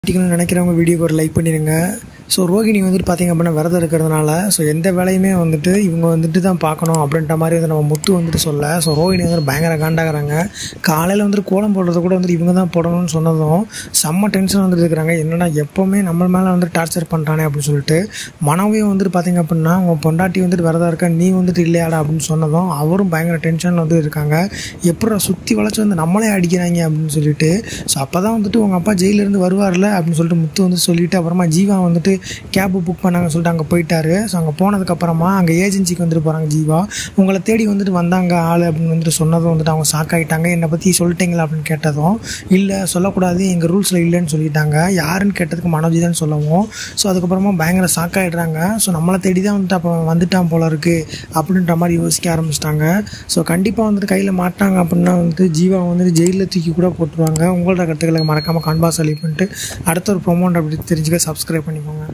மாட்டிக்கணும்னு நினைக்கிறவங்க வீடியோக்கு ஒரு லைக் பண்ணிடுங்க ஸோ ரோகிணி வந்துட்டு பார்த்திங்க அப்படின்னா விரதம் இருக்கிறதுனால ஸோ எந்த வேலையுமே வந்துட்டு இவங்க வந்துட்டு தான் பார்க்கணும் அப்படின்ற மாதிரி வந்து நம்ம முத்து வந்துட்டு சொல்ல ஸோ ரோகிணி வந்துட்டு பயங்கர காண்டாகிறாங்க காலையில் வந்துட்டு கோலம் போடுறது கூட வந்துட்டு இவங்க தான் போடணும்னு சொன்னதும் செம்ம டென்ஷன் வந்துட்டு இருக்கிறாங்க என்னடா எப்போவுமே நம்ம மேலே வந்துட்டு டார்ச்சர் பண்ணுறானே அப்படின்னு சொல்லிட்டு மனவையும் வந்துட்டு பார்த்திங்க அப்படின்னா உங்கள் பொண்டாட்டி வந்துட்டு விரதம் இருக்க நீ வந்துட்டு இல்லையாடா அப்படின்னு சொன்னதும் அவரும் பயங்கர டென்ஷன் வந்து இருக்காங்க எப்படா சுற்றி வளைச்சி வந்து நம்மளே அடிக்கிறாங்க அப்படின்னு சொல்லிட்டு ஸோ அப்போ தான் வந்துட்டு உங்கள் அப்பா ஜெயிலேருந்து வருவார்ல அப்படின்னு சொல்லிட்டு முத்து வந்து சொல்லிட்டு அப்புறமா ஜீவா வந்துட்டு கேபு புக் பண்ணாங்கன்னு சொல்லிட்டு அங்கே போயிட்டாரு ஸோ அங்கே போனதுக்கப்புறமா அங்கே ஏஜென்சிக்கு வந்துட்டு போகிறாங்க ஜீவா உங்களை தேடி வந்துட்டு வந்தாங்க ஆள் அப்படின்னு வந்துட்டு சொன்னதும் வந்துட்டு அவங்க ஷாக் ஆகிட்டாங்க என்னை பற்றி சொல்லிட்டீங்களா அப்படின்னு கேட்டதும் இல்லை சொல்லக்கூடாது எங்கள் ரூல்ஸில் இல்லைன்னு சொல்லிட்டாங்க யாருன்னு கேட்டதுக்கு மனோஜ் தான் சொல்லவும் ஸோ அதுக்கப்புறமா பயங்கர ஷாக் ஆகிடுறாங்க ஸோ நம்மளை தேடி தான் வந்துட்டு அப்போ வந்துட்டான் போல இருக்குது அப்படின்ற மாதிரி யோசிக்க ஆரம்பிச்சிட்டாங்க ஸோ கண்டிப்பாக வந்துட்டு கையில் மாட்டாங்க அப்படின்னா வந்துட்டு ஜீவா வந்துட்டு ஜெயிலில் தூக்கி கூட போட்டுருவாங்க உங்களோட கருத்துக்களை மறக்காமல் கான்பாஸ் அலி பண்ணிட்டு அடுத்த ஒரு ப்ரொமோண்ட் அப்படி தெரிஞ்சுக்க சப்ஸ்கிரைப் பண்ணிக்கோங்க